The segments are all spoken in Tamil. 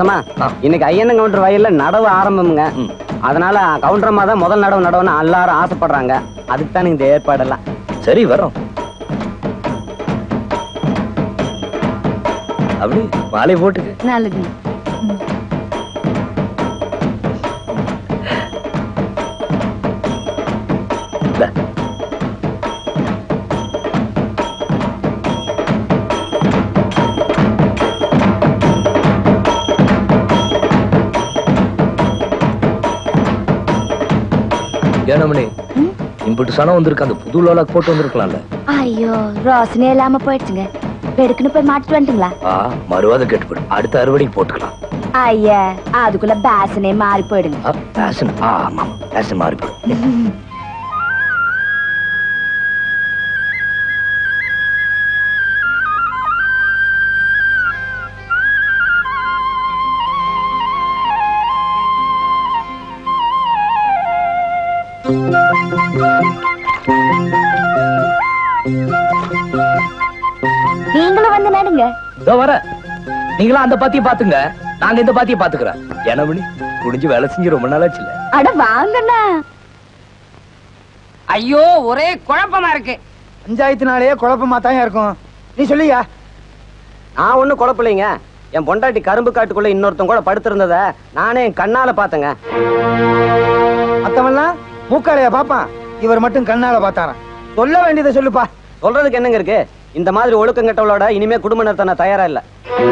மாமா இன்னைக்கு ஐயன் கவுண்டர் வயல்ல நடவு ஆரம்பமுங்க அதனால கவுண்டரம்மா தான் முதல் நடவு நடவுன்னு எல்லாரும் ஆசைப்படுறாங்க அதுக்கு தான் இந்த ஏற்பாடெல்லாம் சரி வரோம் அப்படி மாலை போட்டுக்க நல்லது இந்தா. ஏனமணி இம்புட்டு சனம் வந்திருக்கு அந்த புது லோலாக் போட்டு வந்திருக்கலாம்ல ஐயோ ரோசனே இல்லாம போயிடுச்சுங்க வெடுக்குன்னு போய் மாட்டிட்டு வந்துட்டுங்களா ஆ மறுவாத கெட்டுப்படும் அடுத்த அறுவடைக்கு போட்டுக்கலாம் ஐயா அதுக்குள்ள பேசனே மாறி போயிடுங்க ஆ, பேஷன் ஆ ஆமா பேஷன் மாறி போடும் நீங்களும் வந்து நடுங்க இதோ வர நீங்களும் அந்த பாத்திய பாத்துங்க நாங்க இந்த பாத்திய பாத்துக்கிறோம் ஏனமணி குடிஞ்சு வேலை செஞ்சு ரொம்ப நாளாச்சு இல்ல அட வாங்கண்ணா ஐயோ ஒரே குழப்பமா இருக்கு பஞ்சாயத்துனாலேயே குழப்பமா தான் இருக்கும் நீ சொல்லியா நான் ஒண்ணும் குழப்பலைங்க என் பொண்டாட்டி கரும்பு காட்டுக்குள்ள இன்னொருத்தன் கூட படுத்திருந்தத நானே என் கண்ணால பார்த்தேங்க மத்தவன்லாம் மூக்காளைய பாப்பான் இவர் மட்டும் கண்ணால பார்த்தாராம் சொல்ல வேண்டியதை சொல்லுப்பா சொல்றதுக்கு என்னங்க இருக்கு இந்த மாதிரி ஒழுக்கம் கெட்டவளோட இனிமே குடும்ப நடத்த நான் தயாரா இல்ல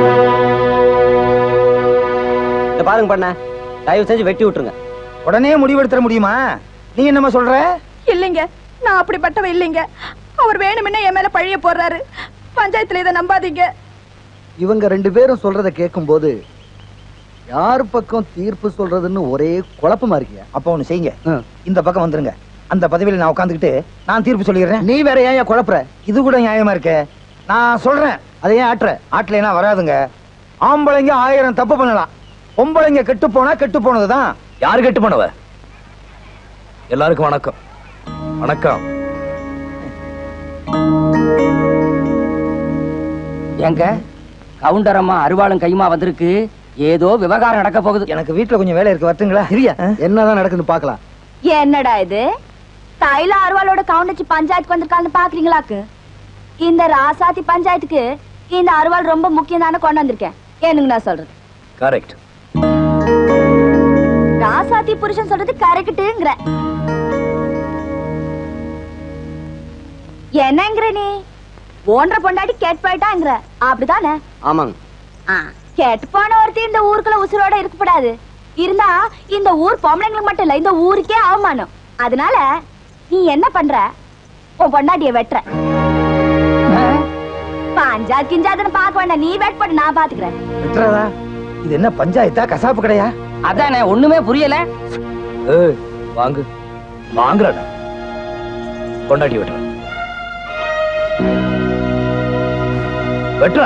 இந்த பாருங்க பண்ண தயவு செஞ்சு வெட்டி விட்டுருங்க உடனே முடிவெடுத்துற முடியுமா நீ என்னம்மா சொல்ற இல்லைங்க நான் அப்படிப்பட்டவ இல்லைங்க அவர் வேணும்னே என் மேல பழிய போடுறாரு பஞ்சாயத்துல இதை நம்பாதீங்க இவங்க ரெண்டு பேரும் சொல்றத கேட்கும்போது யார் பக்கம் தீர்ப்பு சொல்றதுன்னு ஒரே குழப்பமா இருக்கியா அப்ப ஒண்ணு செய்யுங்க இந்த பக்கம் வந்துருங்க அந்த பதவியில நான் உட்காந்துக்கிட்டு நான் தீர்ப்பு சொல்லிடுறேன் நீ வேற ஏன் குழப்புற இது கூட நியாயமா இருக்கே நான் சொல்றேன் அதை ஏன் ஆட்டுற ஆட்டலைனா வராதுங்க ஆம்பளைங்க ஆயிரம் தப்பு பண்ணலாம் பொம்பளைங்க கெட்டு போனா கெட்டு போனதுதான் யாரு கெட்டு போனவ எல்லாருக்கும் வணக்கம் வணக்கம் எங்க கவுண்டர் அம்மா அருவாளும் கையுமா வந்திருக்கு ஏதோ விவகாரம் நடக்க போகுது எனக்கு வீட்டுல கொஞ்சம் வேலை இருக்கு வரட்டுங்களா சரியா என்னதான் நடக்குன்னு பார்க்கலாம் என்னடா இது தைல அருவாளோட கவுண்டச்சு பஞ்சாயத்துக்கு வந்திருக்கான்னு பாக்குறீங்களாக்கு இந்த ராசாத்தி பஞ்சாயத்துக்கு இந்த அருவாள் ரொம்ப முக்கியம் தானே கொண்டு வந்திருக்கேன் ஏனுங்க நான் சொல்றது கரெக்ட் ராசாத்தி புருஷன் சொல்றது கரெக்டுங்கிற என்னங்கிற நீ ஓன்ற பொண்டாட்டி கேட்டு போயிட்டாங்கிற அப்படிதானே ஆமாங்க ஆ, கெட்டு போன ஒருத்தி இந்த ஊருக்குள்ள உசுரோட இருக்கக்கூடாது இருந்தா இந்த ஊர் பொம்பளைங்களுக்கு மட்டும் இல்ல இந்த ஊருக்கே அவமானம் அதனால நீ என்ன பண்ற உன் பொண்டாட்டிய வெட்டுற பஞ்சா கிஞ்சாதுன்னு பார்க்க வேண்டாம் நீ வெட் பண்ணு நான் பாத்துக்கிறேன் விட்டுறதா இது என்ன பஞ்சாயத்தா கசாப்பு கடையா அதானே ஒண்ணுமே புரியல ஏய் வாங்கு வாங்குறேன் கொண்டாடி வெட்டுற வெட்டுற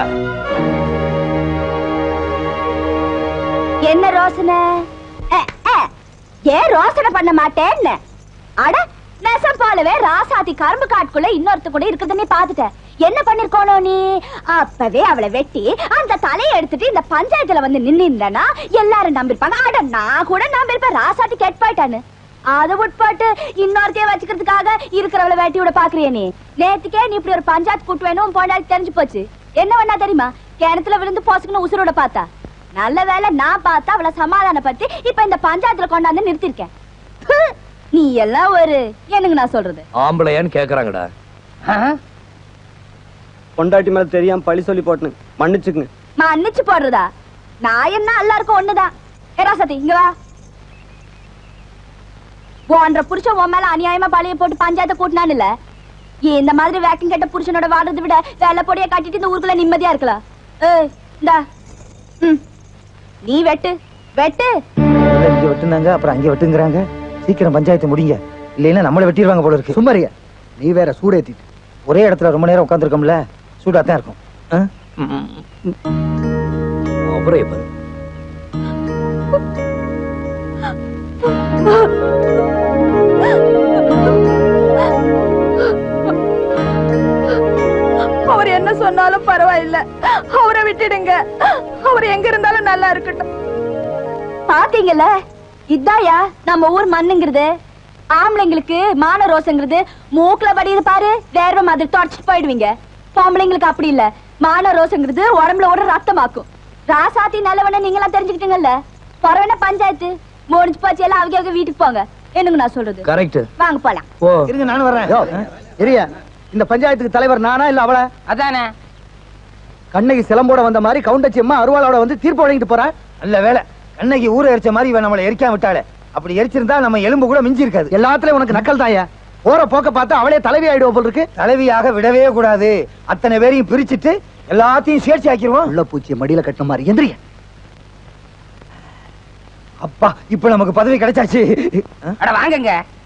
என்ன ரோசனை அ, அ, ஏன் ரோசனை பண்ண மாட்டேன்னு அட நெசம் போலவே ராசாத்தி கரும்பு காட்டுக்குள்ள இன்னொருத்த கூட இருக்குதுன்னு பாத்துட்டேன் என்ன பண்ணிருக்கோனோ நீ அப்பவே அவளை வெட்டி அந்த தலையை எடுத்துட்டு இந்த பஞ்சாயத்துல வந்து நின்னுந்தனா எல்லாரும் நம்பிருப்பாங்க அட நான் கூட நம்பிருப்பேன் ராசாத்தி கெட் போயிட்டான்னு அதை உட்பட்டு இன்னொருத்தைய வச்சுக்கிறதுக்காக இருக்கிறவளை வெட்டி விட பாக்குறிய நீ நேத்துக்கே நீ இப்படி ஒரு பஞ்சாயத்து கூட்டு வேணும் உன் பொண்டாட்டி தெரிஞ்சு போச்சு என்ன பண்ணா தெரியுமா கிணத்துல விழுந்து போசுக்குன்னு உசுரோட பார்த்தா நல்ல வேளை நான் பார்த்தா அவளை சமாதானப்படுத்தி இப்ப இந்த பஞ்சாயத்துல கொண்டாந்து நிறுத்திருக்கேன் ப்பு, நீ எல்லாம் ஒரு என்னங்க நான் சொல்றது ஆம்பளையான்னு கேக்குறாங்கடா பொண்டாட்டி மேல தெரியாம பழி சொல்லி போட்டுன்னு மன்னிச்சுக்குங்க மன்னிச்சு போடுறதா நான் என்ன எல்லாருக்கும் ஒண்ணுதான் ஏ ராசாத்தி இங்க வா போன்ற புருஷன் உன் மேல அநியாயமா பழைய போட்டு பஞ்சாயத்தை கூட்டினான் இல்ல இந்த மாதிரி வேக்கம் கெட்ட புருஷனோட வாழ்றதை விட வேலை பொடிய கட்டிட்டு இந்த ஊருக்குள்ள நிம்மதியா இருக்கலாம் ஏய் இந்தா ம் நீ வெட்டு வெட்டு முதல்ல இங்க வெட்டுனாங்க அப்புறம் அங்க வெட்டுங்கிறாங்க சீக்கிரம் பஞ்சாயத்து முடிங்க இல்லைன்னா நம்மளை வெட்டிடுவாங்க போல இருக்கு சும்மாரியா நீ வேற சூடேத்திட்டு ஒரே இடத்துல ரொம்ப நேரம் உட்காந்துருக்கோம்ல சூடா தான் இருக்கும் ஆ? அப்புறம் பாரு அவர் என்ன சொன்னாலும் பரவாயில்ல அவரை விட்டுடுங்க அவர் எங்க இருந்தாலும் நல்லா இருக்கட்டும் பாத்தீங்கல்ல இதாயா நம்ம ஊர் மண்ணுங்கிறது ஆம்பளைங்களுக்கு மான ரோசங்கிறது மூக்குல படியுது பாரு வேர்வை மாதிரி தொடச்சிட்டு போயிடுவீங்க பொம்பளைங்களுக்கு அப்படி இல்ல மான ரோசங்கிறது உடம்புல ஓட ரத்தமாக்கும் ராசாத்தி நல்லவன நீங்களாம் தெரிஞ்சுக்கிட்டீங்கல்ல பரவன பஞ்சாயத்து முடிஞ்சு போச்சு எல்லாம் அவங்க அவங்க வீட்டுக்கு போங்க என்னங்க நான் சொல்றது கரெக்ட் வாங்க போலாம் ஓ இருங்க நானும் வர்றேன் யோ, இரியா இந்த பஞ்சாயத்துக்கு தலைவர் நானா இல்ல அவள அதானே கண்ணகி சிலம்போட வந்த மாதிரி கவுண்டச்சி அம்மா அருவாளோட வந்து தீர்ப்பு வழங்கிட்டு போறா நல்ல வேலை கண்ணகி ஊரை எரிச்ச மாதிரி இவன் நம்மளை எரிக்காம விட்டாளே அப்படி எரிச்சிருந்தா நம்ம எலும்பு கூட மிஞ்சி இருக்காது எல்லாத்துலயும் உனக்கு நக்கல் தாயா போற போக்க பார்த்தா அவளே தலைவி ஆயிடுவ போல் இருக்கு தலைவியாக விடவே கூடாது அத்தனை பேரையும் பிரிச்சுட்டு எல்லாத்தையும் சேர்ச்சி ஆக்கிடுவோம் உள்ள பூச்சிய மடியில கட்டின மாதிரி எந்திரிய அப்பா இப்ப நமக்கு பதவி கிடைச்சாச்சு அட வாங்கங்க